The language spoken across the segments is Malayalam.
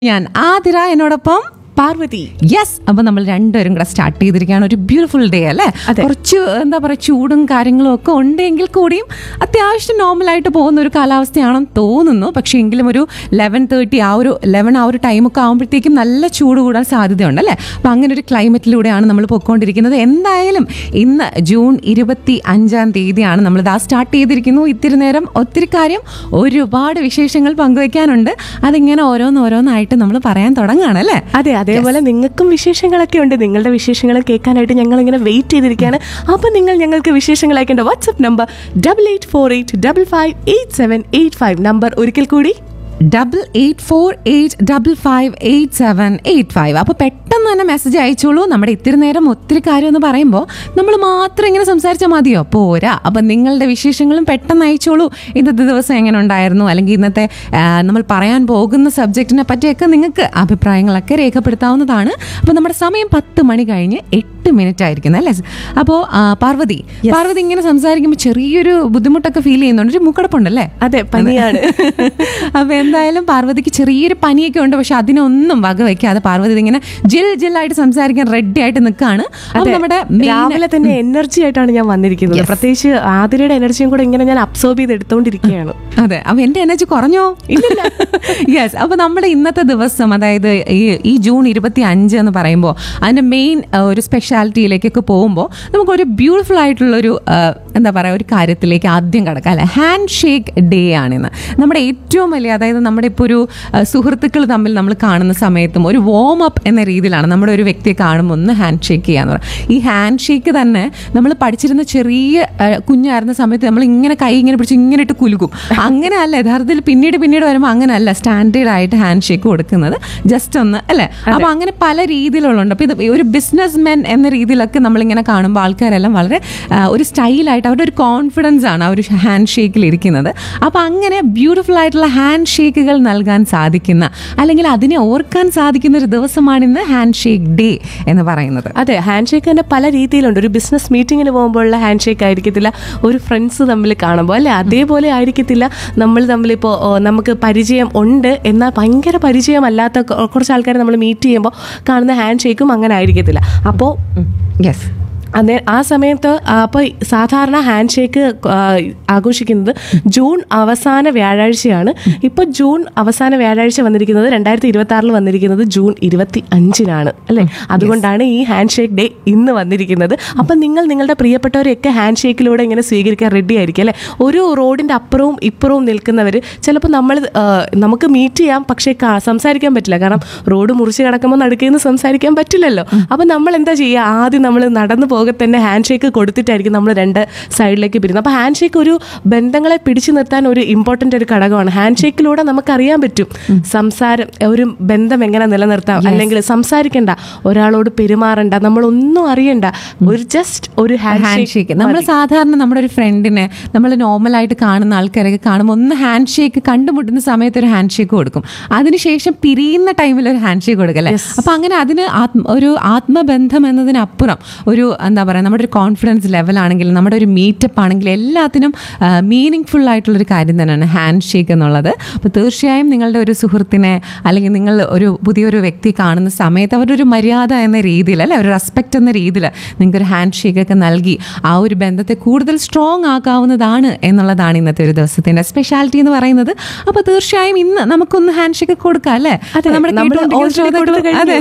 ഞാൻ ആതിര എന്നോടൊപ്പം പാർവതി യെസ് അപ്പൊ നമ്മൾ രണ്ടുപേരും കൂടെ സ്റ്റാർട്ട് ചെയ്തിരിക്കുകയാണ് ഒരു ബ്യൂട്ടിഫുൾ ഡേ അല്ലേ അതെ. കുറച്ച് എന്താ പറയുക ചൂടും കാര്യങ്ങളും ഒക്കെ ഉണ്ടെങ്കിൽ കൂടിയും അത്യാവശ്യം നോർമലായിട്ട് പോകുന്ന ഒരു കാലാവസ്ഥയാണെന്ന് തോന്നുന്നു പക്ഷേ എങ്കിലും ഒരു ലെവൻ തേർട്ടി ആ ഒരു ലെവൻ ആ ഒരു ടൈമൊക്കെ ആകുമ്പോഴത്തേക്കും നല്ല ചൂട് കൂടാൻ സാധ്യതയുണ്ട് അല്ലേ അപ്പം അങ്ങനെ ഒരു ക്ലൈമറ്റിലൂടെയാണ് നമ്മൾ പൊയ്ക്കൊണ്ടിരിക്കുന്നത് എന്തായാലും ഇന്ന് ജൂൺ ഇരുപത്തി അഞ്ചാം തീയതിയാണ് നമ്മൾ ഇതാ സ്റ്റാർട്ട് ചെയ്തിരിക്കുന്നു ഇത്തിരി നേരം ഒത്തിരി കാര്യം ഒരുപാട് വിശേഷങ്ങൾ പങ്കുവയ്ക്കാനുണ്ട് അതിങ്ങനെ ഓരോന്നോരോന്നായിട്ട് നമ്മൾ പറയാൻ തുടങ്ങുകയാണ് അല്ലേ അതെ അതേപോലെ നിങ്ങൾക്കും വിശേഷങ്ങളൊക്കെ ഉണ്ട് നിങ്ങളുടെ വിശേഷങ്ങൾ കേൾക്കാനായിട്ട് ഞങ്ങൾ ഇങ്ങനെ വെയിറ്റ് ചെയ്തിരിക്കുകയാണ് അപ്പൊ നിങ്ങൾ ഞങ്ങൾക്ക് വിശേഷങ്ങൾ അയക്കേണ്ട WhatsApp number double eight four eight double five eight seven eight five number ഒരിക്കൽ കൂടി double eight four eight double five eight seven eight five അപ്പോൾ പെട്ടെന്ന് തന്നെ മെസ്സേജ് അയച്ചോളൂ നമ്മുടെ ഇത്തിരി നേരം ഒത്തിരി കാര്യം എന്ന് പറയുമ്പോൾ നമ്മൾ മാത്രം ഇങ്ങനെ സംസാരിച്ചാൽ മതിയോ പോരാ അപ്പം നിങ്ങളുടെ വിശേഷങ്ങളും പെട്ടെന്ന് അയച്ചോളൂ ഇന്നത്തെ ദിവസം എങ്ങനെ ഉണ്ടായിരുന്നു അല്ലെങ്കിൽ ഇന്നത്തെ ആ, നമ്മൾ പറയാൻ പോകുന്ന സബ്ജക്റ്റിനെ പറ്റിയൊക്കെ നിങ്ങൾക്ക് അഭിപ്രായങ്ങളൊക്കെ രേഖപ്പെടുത്താവുന്നതാണ് അപ്പോൾ നമ്മുടെ സമയം പത്ത് മണി കഴിഞ്ഞ് എട്ട് മിനിറ്റ് ആയിരിക്കുന്നത് അല്ലേ അപ്പോൾ പാർവതി പാർവതി ഇങ്ങനെ സംസാരിക്കുമ്പോൾ ചെറിയൊരു ബുദ്ധിമുട്ടൊക്കെ ഫീൽ ചെയ്യുന്നുണ്ട് ഒരു മുക്കടപ്പുണ്ടല്ലേ അതെ പനിയാണ് അപ്പൊ എന്തായാലും പാർവതിക്ക് ചെറിയൊരു പനിയൊക്കെ ഉണ്ട് പക്ഷെ അതിനൊന്നും വകവയ്ക്കാതെ പാർവതി ഇങ്ങനെ ജിൽ ജില്ലായിട്ട് സംസാരിക്കാൻ റെഡി ആയിട്ട് നിൽക്കുകയാണ് അപ്പൊ അതെ. നമ്മുടെ main- രാവിലെ തന്നെ എനർജി ആയിട്ടാണ് ഞാൻ വന്നിരിക്കുന്നത് പ്രത്യേകിച്ച് ആതിരയുടെ എനർജിയും കൂടെ ഇങ്ങനെ ഞാൻ അബ്സോർബ് ചെയ്ത് എടുത്തോണ്ടിരിക്കുകയാണ് അതെ അപ്പൊ എന്റെ എനർജി കുറഞ്ഞോ ഇല്ലില്ല യെസ് അപ്പൊ നമ്മുടെ ഇന്നത്തെ ദിവസം അതായത് ഈ ഈ ജൂൺ ഇരുപത്തി അഞ്ച് എന്ന് പറയുമ്പോൾ അതിന്റെ മെയിൻ ഒരു സ്പെഷ്യാലിറ്റിയിലേക്കൊക്കെ പോകുമ്പോൾ നമുക്കൊരു ബ്യൂട്ടിഫുൾ ആയിട്ടുള്ള ഒരു എന്താ പറയുക ഒരു കാര്യത്തിലേക്ക് ആദ്യം കിടക്കാം അല്ലെ ഹാൻഡ് ഷേക്ക് ഡേ ആണിന്ന് നമ്മുടെ ഏറ്റവും വലിയ അതായത് നമ്മുടെ ഇപ്പോൾ ഒരു സുഹൃത്തുക്കൾ തമ്മിൽ നമ്മൾ കാണുന്ന സമയത്തും ഒരു വോം അപ്പ് എന്ന രീതിയിലാണ് നമ്മുടെ ഒരു വ്യക്തിയെ കാണുമ്പോൾ ഒന്ന് ഹാൻഡ് ഷേക്ക് ചെയ്യാന്ന് പറയുക ഈ ഹാൻഡ് ഷേക്ക് തന്നെ നമ്മൾ പഠിച്ചിരുന്ന ചെറിയ ആ, കുഞ്ഞായിരുന്ന സമയത്ത് നമ്മൾ ഇങ്ങനെ കൈ ഇങ്ങനെ പിടിച്ച് ഇങ്ങനെ ഇട്ട് കുലുക്കും അങ്ങനെ അല്ല യഥാർത്ഥത്തിൽ പിന്നീട് പിന്നീട് വരുമ്പോൾ അങ്ങനെ അല്ല സ്റ്റാൻഡേർഡ് ആയിട്ട് ഹാൻഡ് ഷേക്ക് കൊടുക്കുന്നത് ജസ്റ്റ് ഒന്ന് അല്ലേ അപ്പൊ അങ്ങനെ പല രീതിയിലുള്ളുണ്ട് അപ്പൊ ഇത് ഒരു ബിസിനസ് മെൻ എന്ന രീതിയിലൊക്കെ നമ്മളിങ്ങനെ കാണുമ്പോൾ ആൾക്കാരെല്ലാം വളരെ ആ, ഒരു സ്റ്റൈലായിട്ട് അവരുടെ ഒരു കോൺഫിഡൻസ് ആണ് ആ ഒരു ഹാൻഡ് ഷേക്കിൽ ഇരിക്കുന്നത് അപ്പൊ അങ്ങനെ ബ്യൂട്ടിഫുൾ ആയിട്ടുള്ള ഹാൻഡ് ഷേക്കുകൾ നൽകാൻ സാധിക്കുന്ന അല്ലെങ്കിൽ അതിനെ ഓർക്കാൻ സാധിക്കുന്ന ഒരു ദിവസമാണ് ഇന്ന് ഹാൻഡ് ഷേക്ക് ഡേ എന്ന് പറയുന്നത് അതെ ഹാൻഡ് ഷേക്ക് തന്നെ പല രീതിയിലുണ്ട് ഒരു ബിസിനസ് മീറ്റിങ്ങിന് പോകുമ്പോഴുള്ള ഹാൻഡ് ഷേക്ക് ആയിരിക്കത്തില്ല ഒരു ഫ്രണ്ട്സ് തമ്മിൽ കാണുമ്പോൾ അല്ലെ അതേപോലെ ആയിരിക്കത്തില്ല നമ്മൾ തമ്മിലിപ്പോൾ ഓ, നമുക്ക് പരിചയം ഉണ്ട് എന്നാൽ ഭയങ്കര പരിചയമല്ലാത്ത കൊ- കുറച്ച് ആൾക്കാരെ നമ്മൾ മീറ്റ് ചെയ്യുമ്പോൾ കാണുന്ന ഹാൻഡ് ഷേക്കും അങ്ങനെ ആയിരിക്കത്തില്ല അപ്പോൾ യെസ് അതെ ആ സമയത്ത് അപ്പോൾ സാധാരണ ഹാൻഡ് ഷേക്ക് ആഘോഷിക്കുന്നത് ജൂൺ അവസാന വ്യാഴാഴ്ചയാണ് ഇപ്പോൾ ജൂൺ അവസാന വ്യാഴാഴ്ച വന്നിരിക്കുന്നത് രണ്ടായിരത്തി ഇരുപത്തി ആറിൽ വന്നിരിക്കുന്നത് ജൂൺ ഇരുപത്തി അഞ്ചിനാണ് അല്ലേ അതുകൊണ്ടാണ് ഈ ഹാൻഡ് ഷേക്ക് ഡേ ഇന്ന് വന്നിരിക്കുന്നത് അപ്പം നിങ്ങൾ നിങ്ങളുടെ പ്രിയപ്പെട്ടവരെയൊക്കെ ഹാൻഡ് ഷേക്കിലൂടെ ഇങ്ങനെ സ്വീകരിക്കാൻ റെഡി ആയിരിക്കും അല്ലേ ഒരു റോഡിൻ്റെ അപ്പുറവും ഇപ്പുറവും നിൽക്കുന്നവർ ചിലപ്പോൾ നമ്മൾ ആ, നമുക്ക് മീറ്റ് ചെയ്യാം പക്ഷേ കാ- സംസാരിക്കാൻ പറ്റില്ല കാരണം റോഡ് മുറിച്ച് കിടക്കുമ്പോൾ നടുക്കിൽ നിന്ന് സംസാരിക്കാൻ പറ്റില്ലല്ലോ അപ്പം നമ്മൾ എന്താ ചെയ്യുക ആദ്യം നമ്മൾ നടന്നു പോകെ തന്നെ ഹാൻഡ് ഷേക്ക് കൊടുത്തിട്ടായിരിക്കും നമ്മൾ രണ്ട് സൈഡിലേക്ക് പിരിയുന്നത് അപ്പോൾ ഹാൻഡ് ഷേക്ക് ഒരു ബന്ധങ്ങളെ പിടിച്ചു നിർത്താൻ ഒരു ഇമ്പോർട്ടൻ്റ് ഒരു ഘടകമാണ് ഹാൻഡ് ഷേക്കിലൂടെ നമുക്കറിയാൻ പറ്റും സംസാരം ഒരു ബന്ധം എങ്ങനെ നിലനിർത്താം അല്ലെങ്കിൽ സംസാരിക്കണ്ട ഒരാളോട് പെരുമാറണ്ട നമ്മളൊന്നും അറിയണ്ട ഒരു ജസ്റ്റ് ഒരു ഹാൻഡ് ഹാൻഡ് ഷേക്ക് ഷേക്ക് നമ്മൾ സാധാരണ നമ്മുടെ ഒരു ഫ്രണ്ടിനെ നമ്മൾ നോർമലായിട്ട് കാണുന്ന ആൾക്കാരൊക്കെ കാണുമ്പോൾ ഒന്ന് ഹാൻഡ് ഷേക്ക് കണ്ടുമുട്ടുന്ന സമയത്ത് ഒരു ഹാൻഡ് ഷേക്ക് കൊടുക്കും അതിനുശേഷം പിരിയുന്ന ടൈമിൽ ഒരു ഹാൻഡ് ഷേക്ക് കൊടുക്കല്ലേ അപ്പൊ അങ്ങനെ അതിന് ആത്മ ഒരു ആത്മബന്ധം എന്നതിനപ്പുറം ഒരു എന്താ പറയുക നമ്മുടെ ഒരു കോൺഫിഡൻസ് ലെവലാണെങ്കിലും നമ്മുടെ ഒരു മീറ്റപ്പ് ആണെങ്കിലും എല്ലാത്തിനും മീനിങ് ഫുൾ ആയിട്ടുള്ളൊരു കാര്യം തന്നെയാണ് ഹാൻഡ് ഷേക്ക് എന്നുള്ളത് അപ്പോൾ തീർച്ചയായും നിങ്ങളുടെ ഒരു സുഹൃത്തിനെ അല്ലെങ്കിൽ നിങ്ങൾ ഒരു പുതിയൊരു വ്യക്തി കാണുന്ന സമയത്ത് അവരുടെ ഒരു മര്യാദ എന്ന രീതിയിൽ അല്ലെ ഒരു റെസ്പെക്റ്റ് എന്ന രീതിയിൽ നിങ്ങൾക്കൊരു ഹാൻഡ് ഷേക്ക് ഒക്കെ നൽകി ആ ഒരു ബന്ധത്തെ കൂടുതൽ സ്ട്രോങ് ആക്കാവുന്നതാണ് എന്നുള്ളതാണ് ഇന്നത്തെ ഒരു ദിവസത്തിന്റെ സ്പെഷ്യാലിറ്റി എന്ന് പറയുന്നത് അപ്പോൾ തീർച്ചയായും ഇന്ന് നമുക്കൊന്ന് ഹാൻഡ് ഷേക്ക് കൊടുക്കാം അല്ലേ അതെ, നമ്മുടെ നമ്മൾ കേട്ടുകൊണ്ടിരിക്കുന്ന already ശ്രോതാക്കളും- കൊടുത്തു കഴിഞ്ഞു.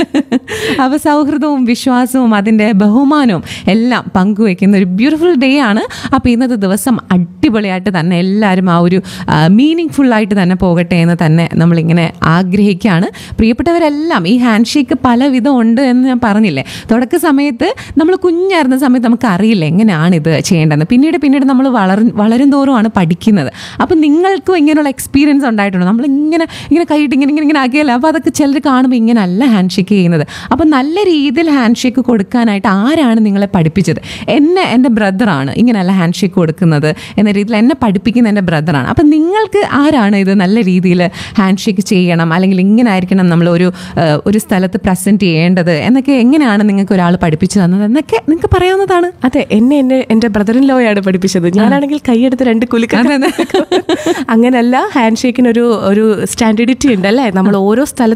അതെ അപ്പൊ സൗഹൃദവും വിശ്വാസവും അതിന്റെ ബഹുമാനവും എല്ലാം പങ്കുവെക്കുന്ന ഒരു ബ്യൂട്ടിഫുൾ ഡേ ആണ് അപ്പൊ ഇന്നത്തെ ദിവസം അടിപൊളിയായിട്ട് തന്നെ എല്ലാവരും ആ ഒരു മീനിങ് ഫുൾ ആയിട്ട് തന്നെ പോകട്ടെ എന്ന് തന്നെ നമ്മളിങ്ങനെ ആഗ്രഹിക്കുകയാണ് പ്രിയപ്പെട്ടവരെല്ലാം ഈ ഹാൻഡ് ഷേക്ക് പലവിധം ഉണ്ട് എന്ന് ഞാൻ പറഞ്ഞില്ലേ തുടക്ക സമയത്ത് നമ്മൾ കുഞ്ഞായിരുന്ന സമയത്ത് നമുക്ക് അറിയില്ല എങ്ങനെയാണ് ഇത് ചെയ്യേണ്ടതെന്ന് പിന്നീട് പിന്നീട് നമ്മൾ വളർ വളരും തോറുമാണ് പഠിക്കുന്നത് അപ്പം നിങ്ങൾക്കും ഇങ്ങനെയുള്ള എക്സ്പീരിയൻസ് ഉണ്ടായിട്ടുണ്ടോ നമ്മൾ ഇങ്ങനെ ഇങ്ങനെ കൈയിട്ട് ഇങ്ങനെ ഇങ്ങനെ ഇങ്ങനെ ആക്കിയല്ലേ അപ്പോൾ അതൊക്കെ ചിലർ കാണുമ്പോൾ ഇങ്ങനെയല്ല ഹാൻഡ് ഷേക്ക് ചെയ്യുന്നത് അപ്പം നല്ല രീതിയിൽ ഹാൻഡ് ഷേക്ക് കൊടുക്കാനായിട്ട് ആരാണ് നിങ്ങളെ പഠിപ്പിച്ചത് എന്നെ എൻ്റെ ബ്രദറാണ് ഇങ്ങനെയല്ല ഹാൻഡ് ഷേക്ക് കൊടുക്കുന്നത് എന്ന രീതിയിൽ എന്നെ പഠിപ്പിക്കുന്ന എൻ്റെ ബ്രദറാണ് അപ്പം നിങ്ങൾക്ക് ആരാണ് ഇത് നല്ല രീതിയിൽ ഹാൻഡ് ഷേക്ക് ചെയ്യണം അല്ലെങ്കിൽ ഇങ്ങനെ ആയിരിക്കണം നമ്മൾ ഒരു ആ, ഒരു സ്ഥലത്ത് പ്രസൻറ്റ് ചെയ്യേണ്ടത് എന്നൊക്കെ എങ്ങനെയാണ് നിങ്ങൾക്ക് ഒരാൾ പഠിപ്പിച്ചു തന്നത് എന്നൊക്കെ നിങ്ങൾക്ക് പറയാവുന്നതാണ് അതെ എന്നെ എന്നെ എന്റെ ബ്രദറിൻ ലോയാണ് പഠിപ്പിച്ചത് ഞാനാണെങ്കിൽ കൈയെടുത്ത് രണ്ട് കുലുക്ക അങ്ങനല്ല ഹാൻഡ് ഷേക്കിന് ഒരു ഒരു സ്റ്റാൻഡേർഡിറ്റി ഉണ്ട് അല്ലേ നമ്മൾ ഓരോ സ്ഥലത്ത്